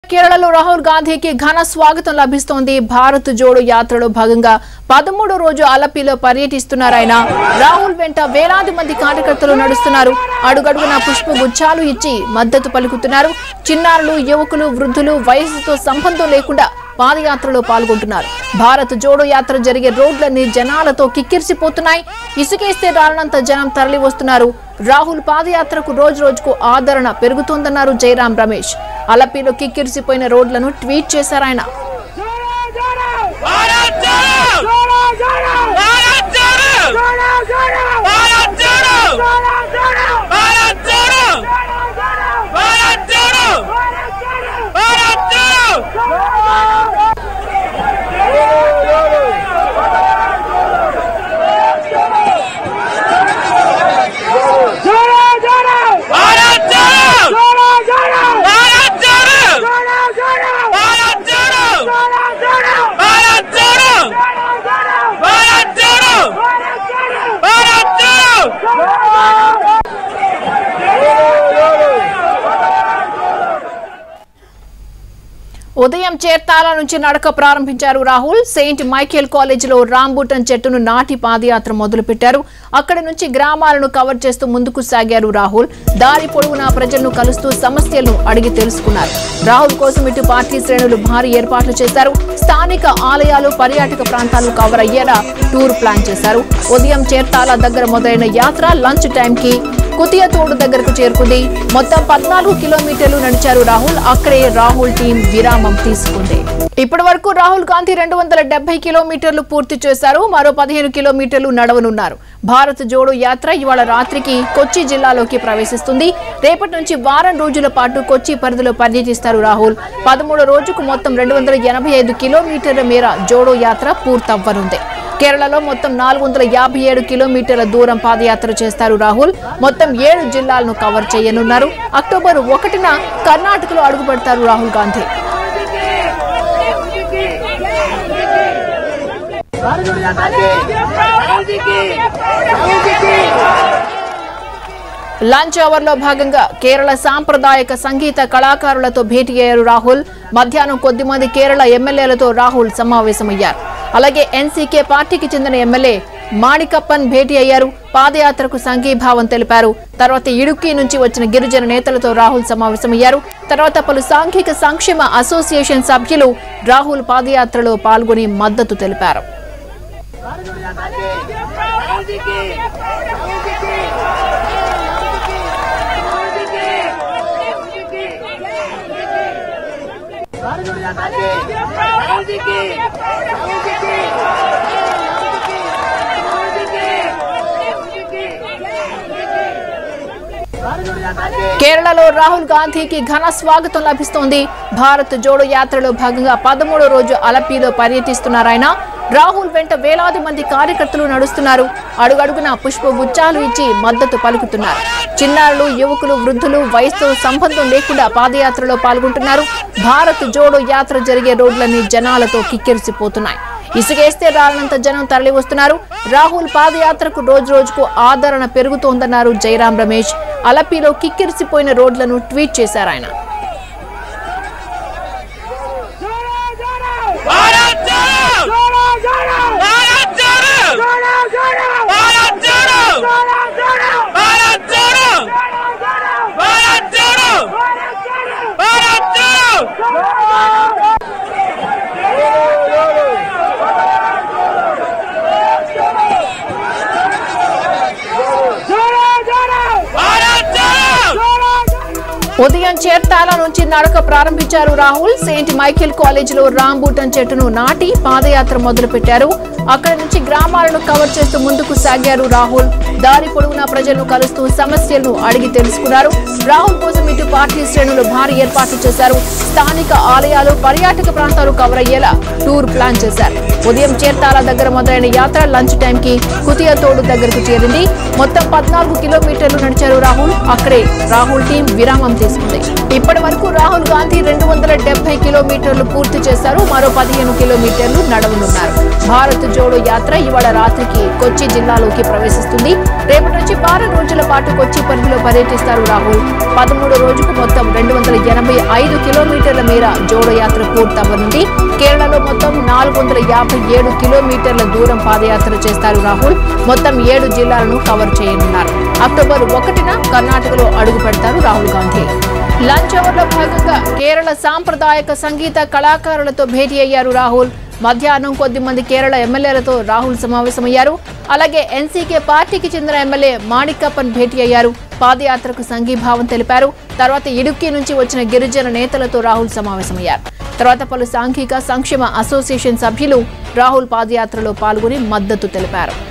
కేరళలో రాహుల్ గాంధీకి ఘన స్వాగతం లభిస్తోంది భారత్ జోడో యాత్రలో భాగంగా పదమూడో రోజు అలపిలో పర్యటిస్తున్నారు ఆయన రాహుల్ వెంట వేలాది మంది కార్యకర్తలు నడుస్తున్నారు అడుగడుగున పుష్ప గుచ్చాలు ఇచ్చి మద్దతు పలుకుతున్నారు చిన్నారులు యువకులు వృద్ధులు వయసుతో సంబంధం లేకుండా పాదయాత్రలో పాల్గొంటున్నారు భారత్ జోడో యాత్ర జరిగే రోడ్లన్నీ జనాలతో కిక్కిరిసిపోతున్నాయి ఇసుకేస్తే రాలనంత జనం తరలి వస్తున్నారు రాహుల్ పాదయాత్రకు రోజు రోజుకు ఆదరణ పెరుగుతోందన్నారు జయరాం రమేష్ అలపిలో కిక్కిరిసిపోయిన రోడ్లను ట్వీట్ చేశారు ఆయన भारत जोड़ो भारत जोड़ो भारत जोड़ो भारत जोड़ो भारत जोड़ो भारत जोड़ो भारत जोड़ो भारत जोड़ो भारत जोड़ो भारत जोड़ो भारत जोड़ो भारत जोड़ो ఉదయం చేర్తాల నుంచి నడక ప్రారంభించారు రాహుల్ సెయింట్ మైకేల్ కాలేజీలో రాంబూటన్ చెట్టును నాటి పాదయాత్ర మొదలుపెట్టారు అక్కడి నుంచి గ్రామాలను కవర్ చేస్తూ ముందుకు సాగారు రాహుల్ దారి పొడవునా ప్రజలను కలుస్తూ సమస్యలను అడిగి తెలుసుకున్నారు రాహుల్ కోసం ఇటు పార్టీ శ్రేణులు భారీ ఏర్పాట్లు చేశారు స్థానిక ఆలయాలు పర్యాటక ప్రాంతాలు కవర్ అయ్యేలా టూర్ ప్లాన్ చేశారు ఉదయం చేర్తాల దగ్గర మొదలైన యాత్ర లంచ్ టైంకి కుతియతోడు దగ్గరకు చేరుకుంది మొత్తం పద్నాలుగు కిలోమీటర్లు నడిచారు రాహుల్ అక్కడే రాహుల్ టీం విరామం తీసుకుంది ఇప్పటి వరకు రాహుల్ గాంధీ రెండు వందల డెబ్బై కిలోమీటర్లు పూర్తి చేశారు మరో పదిహేను కిలోమీటర్లు నడవనున్నారు భారత్ జోడో యాత్ర ఇవాళ రాత్రికి కొచ్చి జిల్లాలోకి ప్రవేశిస్తుంది రేపటి నుంచి వారం రోజుల పాటు కొచ్చి పరిధిలో పర్యటిస్తారు రాహుల్ పదమూడో రోజుకు మొత్తం రెండు వందల ఎనభై ఐదు కిలోమీటర్ల మేర జోడో యాత్ర పూర్తవ్వనుంది కేరళలో మొత్తం నాలుగు వందల యాభై ఏడు కిలోమీటర్ల దూరం పాదయాత్ర చేస్తారు రాహుల్ మొత్తం ఏడు జిల్లాలను కవర్ చేయనున్నారు అక్టోబర్ ఒకటిన కర్ణాటకలో అడుగుపెడతారు రాహుల్ గాంధీ లంచ్ అవర్ లో భాగంగా కేరళ సాంప్రదాయక సంగీత కళాకారులతో భేటీ అయ్యారు రాహుల్ మధ్యాహ్నం కొద్దిమంది కేరళ ఎమ్మెల్యేలతో రాహుల్ సమావేశమయ్యారు అలాగే ఎన్సీకే పార్టీకి చెందిన ఎమ్మెల్యే మాణికప్పన్ భేటీ అయ్యారు పాదయాత్రకు సంఘీభావం తెలిపారు తర్వాత ఇడుక్కి నుంచి వచ్చిన గిరిజన నేతలతో రాహుల్ సమావేశమయ్యారు తర్వాత పలు సాంఘిక సంక్షేమ అసోసియేషన్ సభ్యులు రాహుల్ పాదయాత్రలో పాల్గొని మద్దతు తెలిపారు కేరళలో రాహుల్ గాంధీకి ఘన స్వాగతం లభిస్తోంది భారత్ జోడో యాత్రలో భాగంగా పదమూడో రోజు అలపిలో పర్యటిస్తున్నారు ఆయన రాహుల్ వెంట వేలాది మంది కార్యకర్తలు నడుస్తున్నారు అడుగడుగున పుష్ప గుచ్చాలు ఇచ్చి మద్దతు పలుకుతున్నారు చిన్నారులు యువకులు వృద్ధులు వయసుతో సంబంధం లేకుండా పాదయాత్రలో పాల్గొంటున్నారు భారత్ జోడో యాత్ర జరిగే రోడ్లన్నీ జనాలతో కిక్కిరిసిపోతున్నాయి ఇసుకేస్తే రాలనంత జనం తరలి వస్తున్నారు రాహుల్ పాదయాత్రకు రోజు రోజుకు ఆదరణ పెరుగుతోందన్నారు జయరాం రమేష్ అలపిలో కిక్కిరిసిపోయిన రోడ్లను ట్వీట్ చేశారు ఆయన भारत जोड़ो भारत जोड़ो भारत जोड़ो भारत जोड़ो भारत जोड़ो भारत जोड़ो भारत जोड़ो ఉదయం చేర్తాల నుంచి నడక ప్రారంభించారు రాహుల్ సెయింట్ మైకేల్ కాలేజీలో రాంబూటన్ చెట్టును నాటి పాదయాత్ర మొదలు పెట్టారు అక్కడి నుంచి గ్రామాలను కవర్ చేస్తూ ముందుకు సాగారు రాహుల్ దారి పొడవునా ప్రజలను కలుస్తూ సమస్యలను అడిగి తెలుసుకున్నారు రాహుల్ కోసం ఇటు పార్టీ శ్రేణులు భారీ ఏర్పాట్లు చేశారు స్థానిక ఆలయాలు పర్యాటక ప్రాంతాలు కవర్ అయ్యేలా టూర్ ప్లాన్ చేశారు ఉదయం చేర్తాల దగ్గర మొదలైన యాత్ర లంచ్ టైంకి కుతియతోడు దగ్గరకు చేరింది మొత్తం పద్నాలుగు కిలోమీటర్లు నడిచారు రాహుల్ అక్కడే రాహుల్ టీం విరామం తీసుకుంది ఇప్పటి వరకు రాహుల్ గాంధీ రెండు వందల డెబ్బై కిలోమీటర్లు పూర్తి చేశారు మరో పదిహేను కిలోమీటర్లు నడవనున్నారు భారత్ జోడో యాత్ర ఇవాళ రాత్రికి కొచ్చి జిల్లాలోకి ప్రవేశిస్తుంది రేపటి నుంచి వారం రోజుల పాటు కొచ్చి పరిధిలో పర్యటిస్తారు రాహుల్ పదమూడు రోజుకు మొత్తం రెండు వందల ఎనభై ఐదు కిలోమీటర్ల మేర జోడో యాత్ర పూర్తవ్వనుంది కేరళలో మొత్తం నాలుగు వందల యాభై ఏడు కిలోమీటర్ల దూరం పాదయాత్ర చేస్తారు రాహుల్ మొత్తం ఏడు జిల్లాలను కవర్ చేయనున్నారు అక్టోబర్ ఒకటిన కర్ణాటకలో అడుగు పెడతారు రాహుల్ గాంధీ లంచ్ అవర్లో భాగంగా కేరళ సాంప్రదాయక సంగీత కళాకారులతో భేటీ అయ్యారు రాహుల్ మధ్యాహ్నం కొద్ది మంది కేరళ ఎమ్మెల్యేలతో రాహుల్ సమావేశమయ్యారు అలాగే ఎన్సీకే పార్టీకి చెందిన ఎమ్మెల్యే మాణిక్కప్పన్ భేటీ అయ్యారు పాదయాత్రకు సంఘీభావం తెలిపారు తర్వాత ఇడుక్కి నుంచి వచ్చిన గిరిజన నేతలతో రాహుల్ సమావేశమయ్యారు తర్వాత పలు సాంఘిక సంక్షేమ అసోసియేషన్ సభ్యులు రాహుల్ పాదయాత్రలో పాల్గొని మద్దతు తెలిపారు